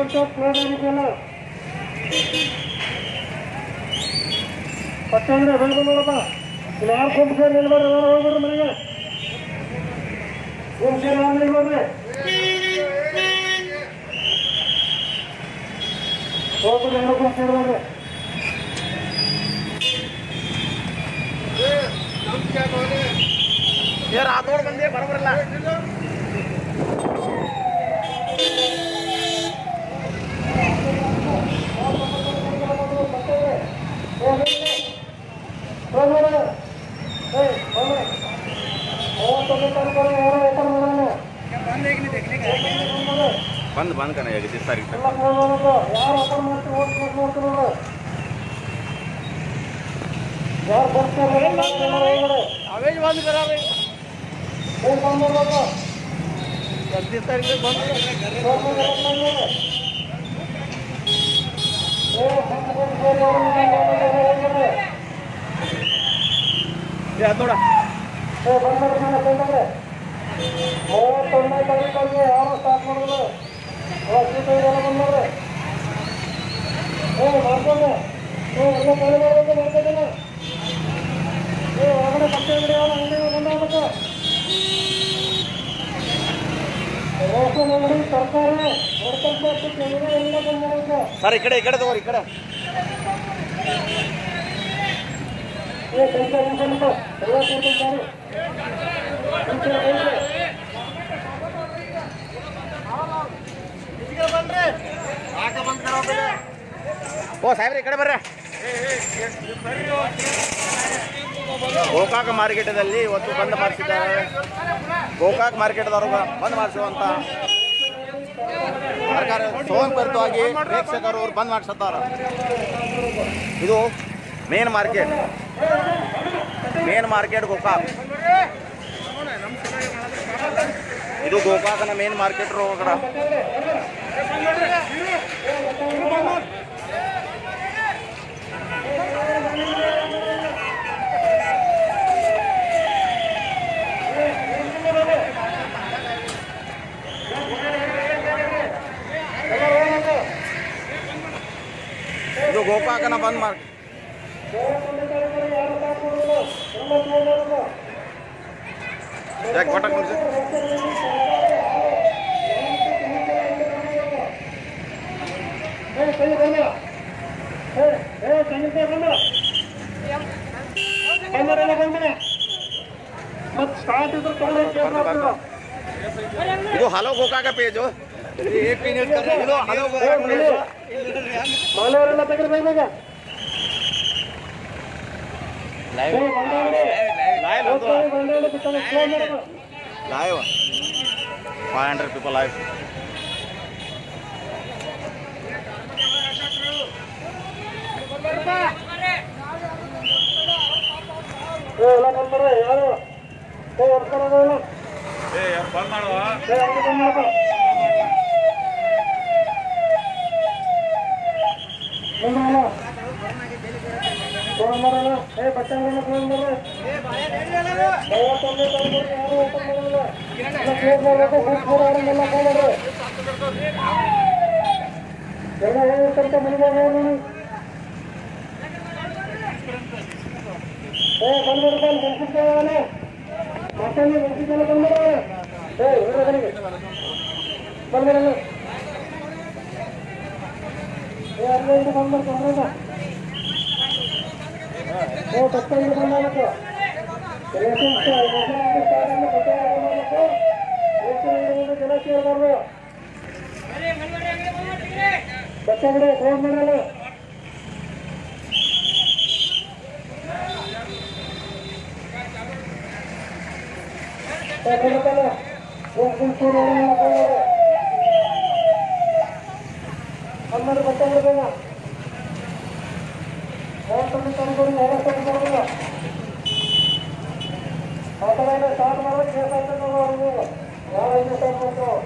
ಅದಕ್ಕೆ ಕ್ಲೋಸ್ ಆಗಿದೆಯಲ್ಲ ಪಟ್ಟಂದ್ರೆ ಬೇಗ ನೋಡಪ್ಪ ಇಲ್ಲಿ ಯಾರು ಕುಂಟು ಸೇರಿ ನಿಲ್ಬಾರ್ದು ಎಲ್ಲರೂ ಹೋಗ್ಬಿಡ್ರಿ ಮನೆಗೆ ಕುಂಟು ಸೇರಿ ಯಾರು ನಿಲ್ಬಾರ್ರಿ ಹೋಗ್ಬಿಡಿ ಯಾರು ಕುಂಟು ಸೇರ್ಬಾರ್ರಿ ಯಾರು ಆತೋಡ್ ಬಂದೆ ಬರಬರಲ್ಲ ಬಂದ್ ಬಂದ್ ಕಣ ಈಗ ತಾರೀಕು ಯಾರು ಬರ್ತಾರೆ ಅವೇಜ್ ಬಂದ್ ಬರಾವೆ ಹದಿನೈದು ತಾರೀಕು ಬಂದು ಅದು ನೋಡ ಮೂವತ್ತೊಂದನೇ ತಾರೀಕಲ್ಲಿ ಯಾರು ಸ್ಟಾರ್ಟ್ ಮಾಡಿದ್ರು ಸೀಟ ಇದೆಲ್ಲ ಬಂದ್ರೆ ಏ ಮಾಡ್ಕೊಂಡೆ ಏ ಎಲ್ಲ ಕೈ ಮಾಡಬೇಕು ಮಾಡ್ಕೊತೀನಿ ಏ ಒಳಗಡೆ ಬಟ್ಟೆ ಬಿಡಿ ಅವನು ಅಂಗಡಿ ಬಂದಾಗಬೇಕು ರೇಷನ್ ಅಂಗಡಿ ತರಕಾರಿ ಹೊರತಂಪು ಎಲ್ಲ ಬಂದಿರುತ್ತೆ ಸರ್ ಈ ಕಡೆ ಈ ಕಡೆ ತಗೋರಿ ಈ ಕಡೆ ಏ ಕೆಲಸ ನಿಂತ್ಕೊಂಡು ಎಲ್ಲ ಕೂತ್ಕೊಂತಾರೆ ಓ ಸಾಹೇಬ್ರಿ ಈ ಕಡೆ ಬರ್ರಿ ಗೋಕಾಕ್ ಮಾರ್ಕೆಟದಲ್ಲಿ ಇವತ್ತು ಬಂದ್ ಮಾಡಿಸಿದ್ದಾರೆ ಗೋಕಾಕ್ ಮಾರ್ಕೆಟ್ದವರು ಬಂದ್ ಮಾಡಿಸುವಂತ ಸರ್ಕಾರ ಸೋಂಪರಿತವಾಗಿ ಪ್ರೇಕ್ಷಕರು ಅವ್ರು ಬಂದ್ ಮಾಡಿಸುತ್ತಾರ ಇದು main market main market Gokak ಇದು ಗೋಕಾಕನ ಮೇನ್ ಮಾರ್ಕೆಟ್ ರೋಗಡ ಇದು ಗೋಕಾಕನ ಬಂದ್ ಮಾರ್ಕೆಟ್ ಯಾಕೆ ಬಟಕ್ ನಿಲ್ಸಿ ಏ ಕೈ ಬಂದ ಏ ಏ ತೆಂಗಿನಕಾಯಿ ಬಂದ ಬಂದರೆಲ್ಲ ಬಂದ್ರೆ ಮತ್ತೆ ಸ್ಟಾರ್ಟ್ ಇದ್ರೆ ತಗೊಂಡು ಕೇಂದ್ರ ಬರ್ತಾ, ಬರ್ತಾ. ಇದು ಹಲೋ ಗೋಕಾಕ ಪೇಜು ಇದು ಹಲೋ ಗೋಕಾಕ ಪೇಜ್ ಮನೆಯವರೆಲ್ಲ ತೆಗೆದು ಬೇಗ ಲೈವ್ ಏ ಬಂದವರೇ ಲೈವ್ ಹೋಗ್ತಾರೆ ಬಂದವರೇ ಬಿಟ್ಟರೆ ಸ್ಲೋ ಮಾಡೋದು live five hundred people live ಏ ಎಲ್ಲ ಬಂದರೆ ಯಾರು ಏ ಹೊಡ್ಕೊಳ್ಳೋದು ಏ ಯಾರು ಬಂದ್ ಮಾಡುವ ಏ ಹಂಗೆ ಬಂದ್ ಮಾಡಪ್ಪ ಮುಂದೆ ಅಲ್ಲ. ಫೋನ್ ಮಾಡೋಣ ಏ ಬಟ್ಟೆ ಅಂಗಡಿನ ಫೋನ್ ಮಾಡ್ರಿ ಮೂವತ್ತೊಂದನೇ ತಾರೀಕು ಯಾರು ಓಪನ್ ಮಾಡೋದಿಲ್ಲ ಎಲ್ಲ ಕ್ಲೋಸ್ ಮಾಡಬೇಕು ಬುಕ್ ಕೂಡ ಯಾರನ್ನೆಲ್ಲ ಫೋನ್ ಮಾಡ್ರಿ ಎಲ್ಲ ಹೋಗ್ಬೇಕಂತ ಮನೆಗೆ ಹೋಗಿ ನೋಡಿ ಏ ಬಂದ್ಬಿಡ್ಪ ಮೆಣಸಿನ್ಕಾಯಿ ಮಸಾಲೆ ಮೆಣಸಿನ್ಕಾಯಿ ಬಂದ್ಬಿಡ ಏ ಹುಡುಗರಿಗೆ ಬಂದ್ಬಿಡಲ್ಲ ಏ ಅಲ್ಲೇ ಇದು ಬಂದ್ಬಿಡು ತೊಂದ್ರೆ ಏ ತಪ್ಪಾಗಿ ಬಂದಾಗಬೇಕು ರೇಷನ್ ರೇಷನ್ ಸ್ಟಾರ್ಟ್ ಅಂದ್ರೆ ಬಟ್ಟೆ ಮಾಡಬೇಕು ರೇಷನ್ ಅಂಗಡಿ ಮುಂದೆ ಜನ ಸೇರ್ಬಾರ್ದು ಬಟ್ಟೆ ಅಂಗಡಿ ಕ್ಲೋಸ್ ಮಾಡಲ್ಲ ಕೊಡುತ್ತಲ್ಲ ಹೋಗ್ಬಿಟ್ಟು ಹನ್ನೆರಡು ಬಟ್ಟೆ ಬಿಡಬೇಡ ಮೂವತ್ತೊಂದು ತಂದ್ಕೊಂಡು ಮೂವತ್ತೊಂದು ಕೊಡೋದಿಲ್ಲ ಮಾತಾಡ ಸ್ಟಾರ್ಟ್ ಮಾಡೋದು ಕೇಸ್ ಆಗ್ತದೆ ಅವ್ರಿಗೆ ಯಾವ ಐದು ಸ್ಟಾರ್ಟ್ ಮಾಡ್ತಾವ